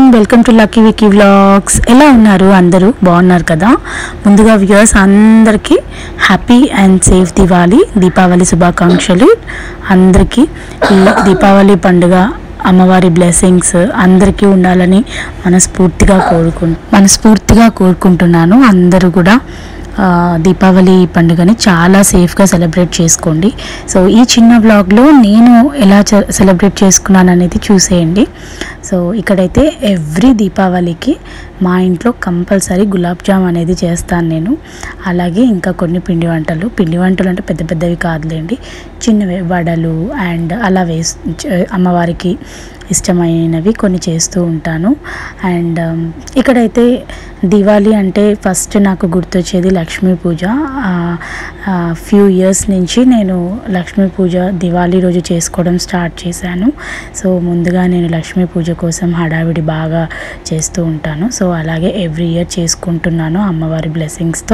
welcome to Lucky Vicky vlogs ఎలా ఉన్నారు అందరూ బాగున్నారు కదా ముందుగా వ్యూయర్స్ అందరికీ happy and safe Diwali Deepavali శుభాకాంక్షలు అందరికీ ఈ దీపావళి పండుగ అమ్మవారి బ్లెస్సింగ్స్ అందరికీ ఉండాలని మనస్ఫూర్తిగా కోరుకు మనస్ఫూర్తిగా కోరుకుంటున్నాను అందరూ కూడా ఆ, దీపావళి పండుగని చాలా సేఫ్గా సెలబ్రేట్ చేసుకోండి సో ఈ చిన్న బ్లాగ్లో నేను ఎలా చ- సెలబ్రేట్ చేసుకున్నాను అనేది చూసేయండి సో ఇక్కడైతే ఎవ్రీ దీపావళికి మా ఇంట్లో కంపల్సరీ గులాబ్ జామ్ అనేది చేస్తాను నేను అలాగే ఇంకా కొన్ని పిండి వంటలు పిండి వంటలు అంటే పెద్ద పెద్దవి కాదులేండి చిన్నవి వడలు అండ్ అలా వేస్ చ- అమ్మవారికి ఇష్టమైనవి కొన్ని చేస్తూ ఉంటాను అండ్ um, ఇక్కడైతే దివాళీ అంటే ఫస్ట్ నాకు గుర్తొచ్చేది లక్ష్మీ పూజ ఫ్యూ ఇయర్స్ నుంచి నేను లక్ష్మీ పూజ దివాళీ రోజు చేసుకోవడం స్టార్ట్ చేశాను సో ముందుగా నేను లక్ష్మీ పూజ కోసం హడావిడి బాగా చేస్తూ ఉంటాను సో అలాగే ఎవ్రీ ఇయర్ చేసుకుంటున్నాను అమ్మవారి బ్లెస్సింగ్స్తో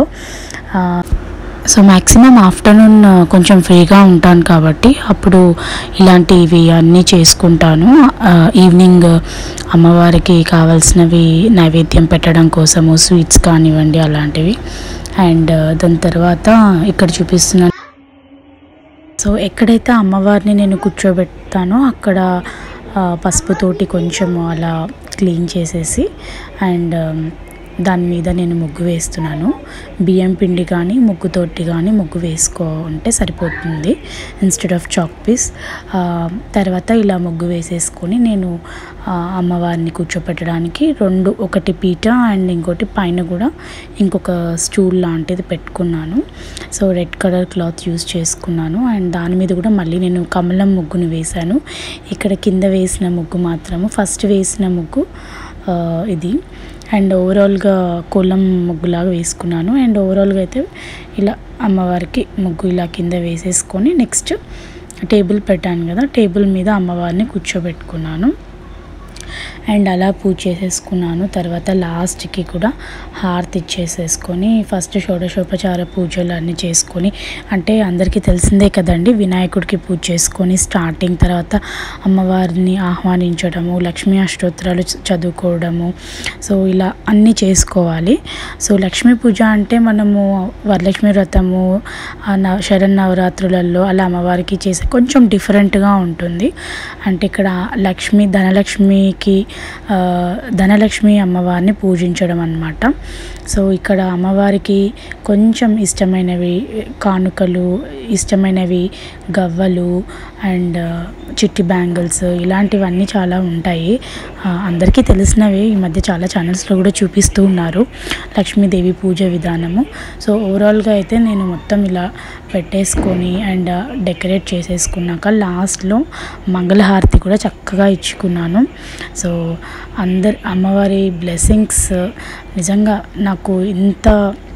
సో మ్యాక్సిమం ఆఫ్టర్నూన్ కొంచెం ఫ్రీగా ఉంటాను కాబట్టి అప్పుడు ఇలాంటివి అన్నీ చేసుకుంటాను ఆ, ఈవినింగ్ అమ్మవారికి కావాల్సినవి నైవేద్యం పెట్టడం కోసము స్వీట్స్ కానివ్వండి అలాంటివి అండ్ దాని తర్వాత ఇక్కడ చూపిస్తున్నాను సో ఎక్కడైతే అమ్మవారిని నేను కూర్చోబెడతానో అక్కడ ఆ, పసుపుతోటి కొంచెం అలా క్లీన్ చేసేసి అండ్ దాని మీద నేను ముగ్గు వేస్తున్నాను బియ్యం పిండి కానీ ముగ్గుతోటి కానీ ముగ్గు వేసుకోంటే సరిపోతుంది ఇన్స్టెడ్ ఆఫ్ చాక్ పీస్ తర్వాత ఇలా ముగ్గు వేసేసుకొని నేను ఆ, అమ్మవారిని కూర్చోపెట్టడానికి రెండు ఒకటి పీట అండ్ ఇంకోటి పైన కూడా ఇంకొక స్టూల్ లాంటిది పెట్టుకున్నాను so red colour cloth use చేసుకున్నాను అండ్ దాని మీద కూడా మళ్ళీ నేను కమలం ముగ్గును వేశాను ఇక్కడ కింద వేసిన ముగ్గు మాత్రము ఫస్ట్ వేసిన ముగ్గు ఆ, ఇది అండ్ ఓవరాల్గా కోలం ముగ్గులాగా వేసుకున్నాను అండ్ ఓవరాల్గా అయితే ఇలా అమ్మవారికి ముగ్గు ఇలా కింద వేసేసుకొని నెక్స్ట్ టేబుల్ పెట్టాను కదా టేబుల్ మీద అమ్మవారిని కూర్చోబెట్టుకున్నాను అండ్ అలా పూజ చేసేసుకున్నాను తర్వాత లాస్ట్కి కూడా హారతి ఇచ్చేసేసుకొని ఫస్ట్ షోడశోపచార పూజలు అన్నీ చేసుకొని అంటే అందరికీ తెలిసిందే కదండి వినాయకుడికి పూజ చేసుకొని స్టార్టింగ్ తర్వాత అమ్మవారిని ఆహ్వానించడము లక్ష్మీ అష్టోత్తరాలు చ- చదువుకోవడము సో ఇలా అన్నీ చేసుకోవాలి సో లక్ష్మీ పూజ అంటే మనము వరలక్ష్మి వ్రతము ఆ నవ శరన్నవరాత్రులలో అలా అమ్మవారికి చేసే కొంచెం డిఫరెంట్గా ఉంటుంది అంటే ఇక్కడ లక్ష్మి ధనలక్ష్మికి ఆ, ధనలక్ష్మి అమ్మవారిని పూజించడం అన్నమాట సో ఇక్కడ అమ్మవారికి కొంచెం ఇష్టమైనవి కానుకలు ఇష్టమైనవి గవ్వలు అండ్ చిట్టి బ్యాంగిల్స్ ఇలాంటివన్నీ చాలా ఉంటాయి ఆ, అందరికీ తెలిసినవి ఈ మధ్య చాలా ఛానల్స్లో కూడా చూపిస్తూ ఉన్నారు లక్ష్మీదేవి పూజ విధానము సో ఓవరాల్గా అయితే నేను మొత్తం ఇలా పెట్టేసుకొని అండ్ డెకరేట్ చేసేసుకున్నాక లాస్ట్లో మంగళహారతి కూడా చక్కగా ఇచ్చుకున్నాను సో అందరు అమ్మవారి బ్లెస్సింగ్స్ నిజంగా నాకు ఇంత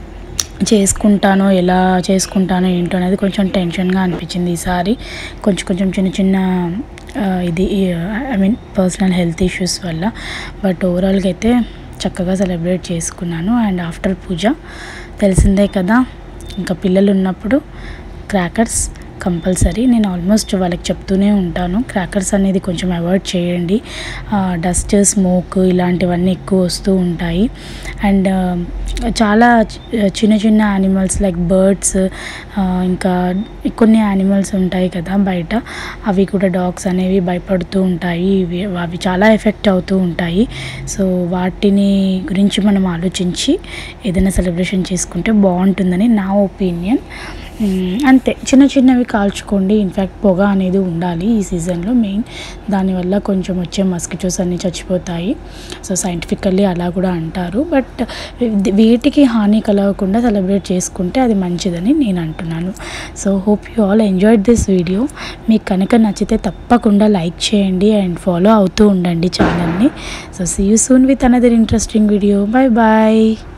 చేసుకుంటానో ఎలా చేసుకుంటానో ఏంటో అనేది కొంచెం టెన్షన్గా అనిపించింది ఈసారి కొంచెం కొంచెం చిన్న చిన్న ఆ, ఇది I mean personal health issues వల్ల బట్ ఓవరాల్గా అయితే చక్కగా సెలబ్రేట్ చేసుకున్నాను అండ్ ఆఫ్టర్ పూజ తెలిసిందే కదా ఇంకా పిల్లలు ఉన్నప్పుడు క్రాకర్స్ కంపల్సరీ నేను ఆల్మోస్ట్ వాళ్ళకి చెప్తూనే ఉంటాను క్రాకర్స్ అనేది కొంచెం అవాయిడ్ చేయండి డస్ట్ స్మోక్ ఇలాంటివన్నీ ఎక్కువ వస్తూ ఉంటాయి అండ్ చాలా చి- చిన్న చిన్న యానిమల్స్ లైక్ బర్డ్స్ ఇంకా కొన్ని యానిమల్స్ ఉంటాయి కదా బయట అవి కూడా డాగ్స్ అనేవి భయపడుతూ ఉంటాయి ఇవి అవి చాలా ఎఫెక్ట్ అవుతూ ఉంటాయి సో వాటిని గురించి మనం ఆలోచించి ఏదైనా సెలబ్రేషన్ చేసుకుంటే బాగుంటుందని నా ఒపీనియన్ మ్మ్, అంతే చిన్న చిన్నవి కాల్చుకోండి ఇన్ఫ్యాక్ట్ పొగ అనేది ఉండాలి ఈ సీజన్లో మెయిన్ దానివల్ల కొంచెం వచ్చే మస్కిటోస్ అన్నీ చచ్చిపోతాయి సో సైంటిఫికల్లీ అలా కూడా అంటారు బట్ వీటికి హాని కలగకుండా సెలబ్రేట్ చేసుకుంటే అది మంచిదని నేను అంటున్నాను so hope you all enjoyed this video మీకు కనుక నచ్చితే తప్పకుండా లైక్ చేయండి అండ్ ఫాలో అవుతూ ఉండండి ఛానల్ని so see you soon with another interesting video bye bye